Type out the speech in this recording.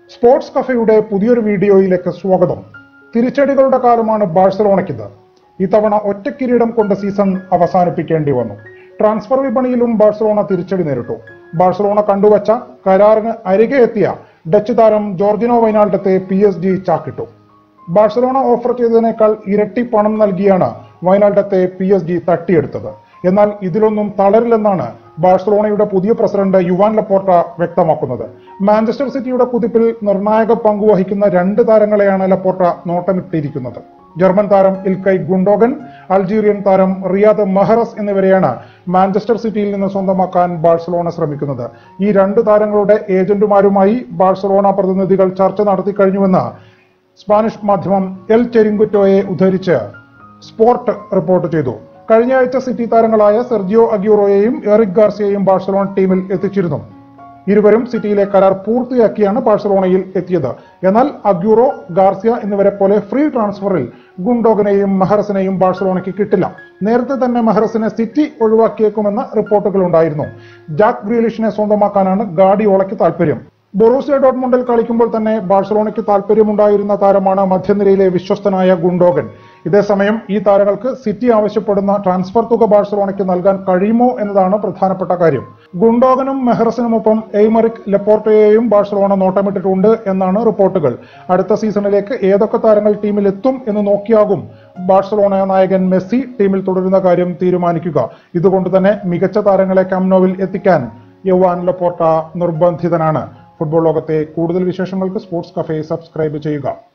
sports കഫയുടെ പുതിയൊരു വീഡിയോയിലേക്ക് സ്വാഗതം തിരിച്ചടികളുടെ കാലമാണ് ബാഴ്സലോണയ്ക്കിത് ഇത്തവണ ഒറ്റക്കിരീടം കൊണ്ട് സീസൺ അവസാനിപ്പിക്കേണ്ടി വന്നു ട്രാൻസ്ഫർ വിപണിയിലും ബാഴ്സലോണ തിരിച്ചടി നേരിട്ടു ബാഴ്സലോണ കണ്ടുവച്ച കരാറിന് അരികെ എത്തിയ ഡച്ച് താരം ജോർജിനോ വൈനാൾഡത്തെ പി എസ് ജി ചാക്കിട്ടു ബാഴ്സലോണ ഓഫർ ചെയ്തതിനേക്കാൾ ഇരട്ടി പണം നൽകിയാണ് വയനാട്ടത്തെ പി എസ് ജി തട്ടിയെടുത്തത് എന്നാൽ ഇതിലൊന്നും തളരില്ലെന്നാണ് ബാഴ്സലോണയുടെ പുതിയ പ്രസിഡന്റ് യുവാൻ ലപ്പോർട്ട വ്യക്തമാക്കുന്നത് മാഞ്ചസ്റ്റർ സിറ്റിയുടെ കുതിപ്പിൽ നിർണായക പങ്കുവഹിക്കുന്ന രണ്ട് താരങ്ങളെയാണ് ലപ്പോർട്ട നോട്ടമിട്ടിരിക്കുന്നത് ജർമ്മൻ താരം ഇൽക്കൈ ഗുണ്ടോഗൻ അൾജീരിയൻ താരം റിയാദ് മഹറസ് എന്നിവരെയാണ് മാഞ്ചസ്റ്റർ സിറ്റിയിൽ നിന്ന് സ്വന്തമാക്കാൻ ബാഴ്സലോണ ശ്രമിക്കുന്നത് ഈ രണ്ട് താരങ്ങളുടെ ഏജന്റുമാരുമായി ബാഴ്സലോണ പ്രതിനിധികൾ ചർച്ച നടത്തി കഴിഞ്ഞുവെന്ന് സ്പാനിഷ് മാധ്യമം എൽ ചെരിങ്കുറ്റോയെ ഉദ്ധരിച്ച് സ്പോർട്ട് റിപ്പോർട്ട് ചെയ്തു കഴിഞ്ഞ ആഴ്ച സിറ്റി താരങ്ങളായ സെർജിയോ അഗ്യൂറോയെയും എറിക് ഗാർസിയയും ബാഴ്സലോണ ടീമിൽ എത്തിച്ചിരുന്നു ഇരുവരും സിറ്റിയിലെ കരാർ പൂർത്തിയാക്കിയാണ് ബാഴ്സലോണയിൽ എത്തിയത് എന്നാൽ അഗ്യൂറോ ഗാർസിയ എന്നിവരെ പോലെ ഫ്രീ ട്രാൻസ്ഫറിൽ ഗുണ്ടോഗനെയും മെഹറസിനെയും ബാഴ്സലോണയ്ക്ക് കിട്ടില്ല നേരത്തെ തന്നെ മെഹറസിനെ സിറ്റി ഒഴിവാക്കിയേക്കുമെന്ന റിപ്പോർട്ടുകൾ ഉണ്ടായിരുന്നു ജാക്ക് ഗ്രീലിഷിനെ സ്വന്തമാക്കാനാണ് ഗാഡിയോളയ്ക്ക് താല്പര്യം ബൊറൂസിയ ഡോട്ട്മുണ്ടിൽ കളിക്കുമ്പോൾ തന്നെ ബാഴ്സലോണയ്ക്ക് താല്പര്യമുണ്ടായിരുന്ന താരമാണ് മധ്യനിരയിലെ വിശ്വസ്തനായ ഗുണ്ടോഗൻ ഇതേസമയം ഈ താരങ്ങൾക്ക് സിറ്റി ആവശ്യപ്പെടുന്ന ട്രാൻസ്ഫർ തുക ബാഴ്സലോണയ്ക്ക് നൽകാൻ കഴിയുമോ എന്നതാണ് പ്രധാനപ്പെട്ട കാര്യം ഗുണ്ടോഗനും മെഹറസിനുമൊപ്പം എയ്മറിക് ലെപ്പോർട്ടയെയും ബാഴ്സലോണ നോട്ടമിട്ടിട്ടുണ്ട് എന്നാണ് റിപ്പോർട്ടുകൾ അടുത്ത സീസണിലേക്ക് ഏതൊക്കെ താരങ്ങൾ ടീമിൽ എത്തും എന്ന് നോക്കിയാകും ബാഴ്സലോണ നായകൻ മെസ്സി ടീമിൽ തുടരുന്ന കാര്യം തീരുമാനിക്കുക ഇതുകൊണ്ട് തന്നെ മികച്ച താരങ്ങളെ കാംനോവിൽ എത്തിക്കാൻ യവാൻ ലപ്പോർട്ട നിർബന്ധിതനാണ് ഫുട്ബോൾ ലോകത്തെ കൂടുതൽ വിശേഷങ്ങൾക്ക് സ്പോർട്സ് കഫേ സബ്സ്ക്രൈബ് ചെയ്യുക